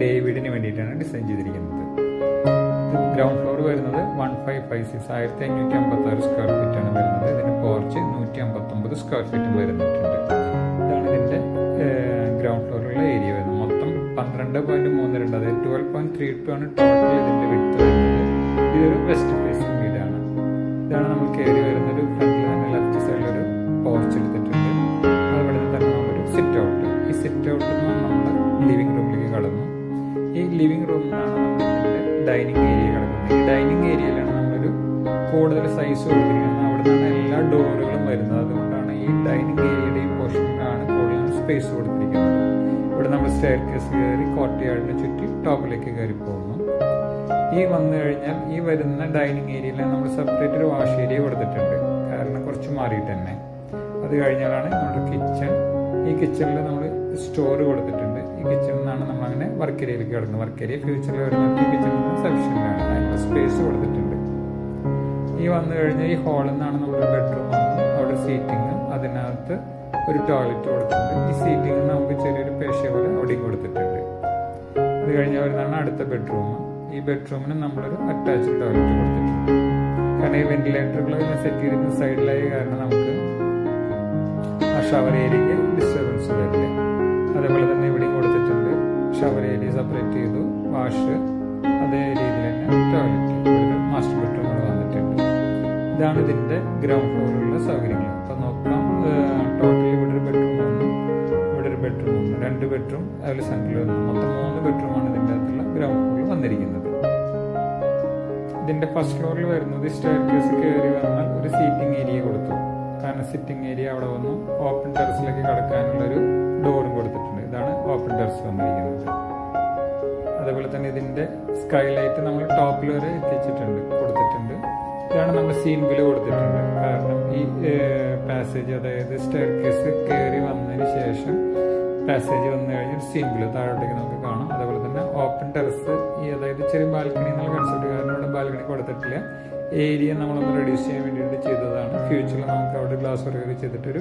ഡേവിഡിന് വേണ്ടിയിട്ടാണ് ഡിസൈൻ ചെയ്തിരിക്കുന്നത് ground floor വരുന്നത് വൺ ഫൈവ് ഫൈവ് സിക്സ് ആയിരത്തി അഞ്ഞൂറ്റി അമ്പത്തി ആറ് സ്ക്വയർ ഫീറ്റ് ആണ് വരുന്നത് ഇതിന് പോർച്ച് നൂറ്റി അമ്പത്തൊമ്പത് സ്ക്വയർ ഫീറ്റും വരുന്നിട്ടുണ്ട് ഇതാണ് ഇതിന്റെ ഗ്രൗണ്ട് ഫ്ലോറിലുള്ള ഏരിയ വരുന്നത് മൊത്തം പന്ത്രണ്ട് പോയിന്റ് മൂന്ന് രണ്ട് അതായത് ട്വൽവ് പോയിന്റ് ത്രീ ടു ആണ് ടോട്ടൽ ഇതിന്റെ വിട്ട് വരുന്നത് ഇതൊരു വെസ്റ്റ് ഫേസിംഗ് വീടാണ് ഇതാണ് നമ്മൾ കയറി വരുന്ന ഒരു ഫ്രണ്ടിൽ തന്നെ ലെഫ്റ്റ് സൈഡിൽ ഒരു പോർച്ച് എടുത്തിട്ടുണ്ട് അതുപോലെ തന്നെ നമ്മളൊരു സിറ്റ് ഔട്ട് ഈ സിറ്റ് ഔട്ടിൽ നിന്ന് നമ്മൾ ലിവിംഗ് റൂമിലേക്ക് കടന്നു ഈ ലിവിംഗ് റൂമിൽ നിന്നാണ് നമ്മൾ ഇതിന്റെ ഡൈനിങ് ഏരിയ കിടക്കുന്നത് ഈ ഡൈനിങ് ഏരിയയിലാണ് നമ്മളൊരു കൂടുതൽ സൈസ് കൊടുത്തിരിക്കുന്നത് അവിടെ നിന്നാണ് എല്ലാ ഡോറുകളും വരുന്നത് അതുകൊണ്ടാണ് ഈ ഡൈനിങ് ഏരിയയുടെ ഈ പോർഷനിലാണ് കൂടുതൽ സ്പേസ് കൊടുത്തിരിക്കുന്നത് ഇവിടെ നമ്മൾ സ്റ്റെയർ കേസ് കയറി കോർട്ടിയാർഡിന് ചുറ്റി ടോപ്പിലേക്ക് കയറി പോകുന്നു ഈ വന്നു കഴിഞ്ഞാൽ ഈ വരുന്ന ഡൈനിങ് ഏരിയയിൽ നമ്മൾ സെപ്പറേറ്റ് ഒരു വാഷ് ഏരിയ കൊടുത്തിട്ടുണ്ട് കാരണം കുറച്ച് മാറിയിട്ട് തന്നെ അത് കഴിഞ്ഞാലാണ് നമ്മുടെ കിച്ചൺ ഈ കിച്ചണിൽ നമ്മൾ സ്റ്റോർ കൊടുത്തിട്ടുണ്ട് ഈ കിച്ചണിൽ നിന്നാണ് നമ്മൾ അങ്ങനെ വർക്ക് ഏരിയയിലേക്ക് കിടക്കുന്നത് വർക്ക് ഏരിയ ഫ്യൂച്ചറിൽ വരുന്നത് ഈ കിച്ചണിൽ നിന്ന് സഫീഷ്യൻ്റ് ആണ് അതിനുള്ള സ്പേസ് കൊടുത്തിട്ടുണ്ട് ഈ വന്നു കഴിഞ്ഞാൽ ഈ ഹാളിൽ നിന്നാണ് നമ്മുടെ ബെഡ്റൂം വന്നു അവിടെ സീറ്റിംഗ് അതിനകത്ത് ഒരു ടോയ്ലറ്റ് കൊടുത്തിട്ടുണ്ട് ഈ സീറ്റിംഗ് നമുക്ക് ചെറിയൊരു പേഷ്യ പോലെ അവിടെയും കൊടുത്തിട്ടുണ്ട് അത് കഴിഞ്ഞ് വരുന്നതാണ് അടുത്ത ബെഡ്റൂം ഈ ബെഡ്റൂമിന് നമ്മളൊരു അറ്റാച്ച്ഡ് ടോയ്ലറ്റ് കൊടുത്തിട്ടുണ്ട് കാരണം ഈ വെന്റിലേറ്ററുകളെല്ലാം സെറ്റ് ചെയ്തിരുന്ന സൈഡിലായ കാരണം നമുക്ക് ആ ഷവർ ഏരിയക്ക് ഡിസ്റ്റർബൻസ് വരില്ല അതേപോലെ തന്നെ ഇവിടെയും കൊടുത്തിട്ടുണ്ട് ഷവർ ഏരിയ സെപ്പറേറ്റ് ചെയ്തു വാഷ് അതേ രീതിയിൽ തന്നെ ടോയ്ലറ്റ് ഇവിടെ മാസ്റ്റർ ബെഡ്റൂം കൂടെ വന്നിട്ടുണ്ട് ഇതാണ് ഇതിന്റെ ഗ്രൗണ്ട് ഫ്ലോറിലുള്ള സൗകര്യങ്ങൾ അപ്പൊ നോക്കാം ടോട്ടൽ ഇവിടെ ഒരു ബെഡ്റൂം വന്നു ഇവിടെ ഒരു ബെഡ്റൂം വന്നു രണ്ട് ബെഡ്റൂം അതിൽ സെന്ററിൽ വന്നു മൊത്തം മൂന്ന് ബെഡ്റൂമാണ് ഇതിന്റെ അകത്തുള്ള ഗ്രൗണ്ട് ഫ്ലോറിൽ വന്നിരിക്കുന്നത് ഇതിന്റെ ഫസ്റ്റ് ഫ്ലോറിൽ വരുന്നത് സ്റ്റെയർ കേസ് കയറി വന്നാൽ ഒരു സീറ്റിംഗ് ഏരിയ കൊടുത്തു കാരണം സിറ്റിംഗ് ഏരിയ അവിടെ വന്നു ഓപ്പൺ ടെറസിലേക്ക് കടക്കാനുള്ള ഒരു ഡോറും കൊടുത്തിട്ടുണ്ട് ഇതാണ് ഓപ്പൺ ടെറസ് വന്നിരിക്കുന്നത് അതേപോലെ തന്നെ ഇതിന്റെ സ്കൈലൈറ്റ് നമ്മൾ ടോപ്പിൽ വരെ എത്തിച്ചിട്ടുണ്ട് കൊടുത്തിട്ടുണ്ട് ഇതാണ് നമ്മൾ സീൻ ബില് കൊടുത്തിട്ടുണ്ട് കാരണം ഈ പാസേജ് അതായത് സ്റ്റെയർ കേസ് കയറി വന്നതിന് ശേഷം പാസേജ് വന്നു കഴിഞ്ഞാൽ സീൻ ബില് താഴോട്ടേക്ക് നമുക്ക് കാണാം അതേപോലെ തന്നെ ഓപ്പൺ ടെറസ് ഈ അതായത് ചെറിയ ബാൽക്കണി എന്നുള്ള കൺസെപ്റ്റ് കാരണം ഇവിടെ ബാൽക്കണി കൊടുത്തിട്ടില്ല ഏരിയ നമ്മളൊന്ന് റെഡ്യൂസ് ചെയ്യാൻ വേണ്ടിയിട്ട് ചെയ്തതാണ് ഫ്യൂച്ചറിൽ നമുക്ക് അവിടെ ഗ്ലാസ് വർക്ക് ചെയ്തിട്ടൊരു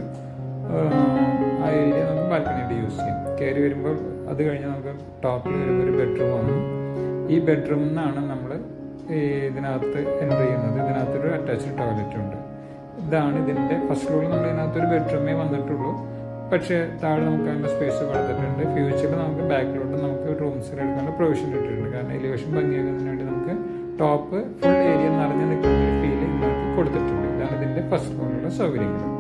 ആ ഏരിയ നമുക്ക് ബാൽക്കണിയായിട്ട് യൂസ് ചെയ്യാം കയറി വരുമ്പോൾ അത് കഴിഞ്ഞ് നമുക്ക് ടോപ്പിൽ വരുമ്പോൾ ഒരു ബെഡ്റൂം വന്നു ഈ ബെഡ്റൂമിൽ നിന്നാണ് നമ്മൾ ഇതിനകത്ത് എൻ്റർ ചെയ്യുന്നത് ഇതിനകത്തൊരു അറ്റാച്ച്ഡ് ടോയ്ലറ്റ് ഉണ്ട് ഇതാണ് ഇതിൻ്റെ ഫസ്റ്റ് ഫ്ലോറിൽ നമ്മൾ ഇതിനകത്തൊരു ബെഡ്റൂമേ വന്നിട്ടുള്ളൂ പക്ഷേ താഴെ നമുക്ക് അതിൻ്റെ സ്പേസ് കൊടുത്തിട്ടുണ്ട് ഫ്യൂച്ചറിൽ നമുക്ക് ബാക്കിലോട്ട് നമുക്ക് റൂംസിൽ എടുക്കാനുള്ള പ്രൊവിഷൻ ഇട്ടിട്ടുണ്ട് കാരണം എലിവേഷൻ ഭംഗിയാക്കുന്നതിന് വേണ്ടി നമുക്ക് ടോപ്പ് ഫുൾ ഏരിയ നിറഞ്ഞു നിൽക്കുന്ന ഒരു ഫീൽ ഇതിനകത്ത് കൊടുത്തിട്ടുണ്ട് ഇതാണ് ഇതിൻ്റെ ഫസ്റ്റ് ഫ്ലോറിലുള്ള സൗകര്യങ്ങൾ